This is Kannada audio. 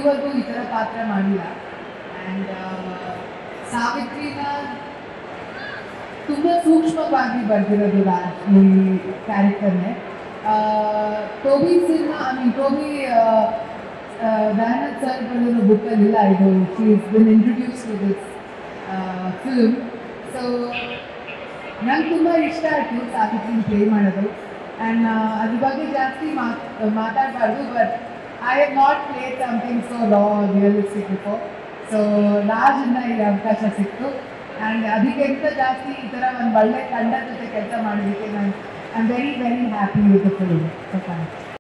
ಇದುವರೆಗೂ ಈ ಥರ ಪಾತ್ರ ಮಾಡಿಲ್ಲ ಆ್ಯಂಡ್ ಸಾವಿತ್ರಿನ ತುಂಬ ಸೂಕ್ಷ್ಮವಾಗಿ ಬರೆದಿರೋದು ರಾಜ್ ಈ ಕ್ಯಾರೆಕ್ಟರ್ನೇ Toby cinema I mean Toby Dayanand sir ಬರೆದಿರೋ ಬುಕ್ಕಲ್ಲಿಲ್ಲ ಇದು she is been introduced to this film so ನಂಗೆ ತುಂಬ ಇಷ್ಟ ಆಯಿತು ಸಾವಿತ್ರಿ ಪ್ಲೇ ಮಾಡೋದು ಆ್ಯಂಡ್ ಅದ್ರ ಬಗ್ಗೆ ಜಾಸ್ತಿ ಮಾತ್ ಮಾತಾಡಬಾರ್ದು but I have not play something so ರಾ ರಿಯಲಿಸ್ಟಿಕ್ ಬಿಫೋರ್ ಸೊ ರಾಜಿಂದ ಈ ಅವಕಾಶ ಸಿಕ್ತು ಆ್ಯಂಡ್ ಅದಕ್ಕಿಂತ ಜಾಸ್ತಿ ಈ ಥರ ಒಂದು ಒಳ್ಳೆ ತಂಡ ಜೊತೆ ಕೆಲಸ ಮಾಡೋದಕ್ಕೆ ನಾನು I am very very happy with the film so thanks